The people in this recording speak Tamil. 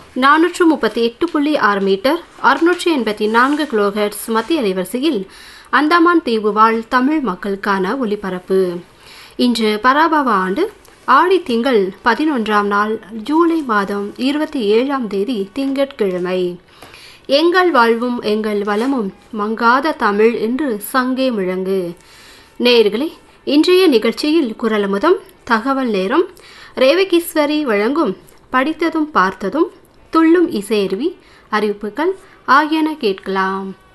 நானூற்று முப்பத்தி எட்டு புள்ளி ஆறு மீட்டர் அறுநூற்றி எண்பத்தி நான்கு கிலோஹெர்ட்ஸ் மத்திய அலைவரிசையில் அந்தமான் தீவு வாழ் தமிழ் மக்களுக்கான ஒலிபரப்பு இன்று பராபவ ஆண்டு ஆடி திங்கள் பதினொன்றாம் நாள் ஜூலை மாதம் இருபத்தி ஏழாம் தேதி திங்கட்கிழமை எங்கள் வாழ்வும் எங்கள் வளமும் மங்காத தமிழ் என்று சங்கே முழங்கு நேயர்களே இன்றைய நிகழ்ச்சியில் குரலமுதம் தகவல் நேரம் ரேவகீஸ்வரி வழங்கும் படித்ததும் பார்த்ததும் துள்ளும் இசையருவி அறிவிப்புகள் ஆகியன கேட்கலாம்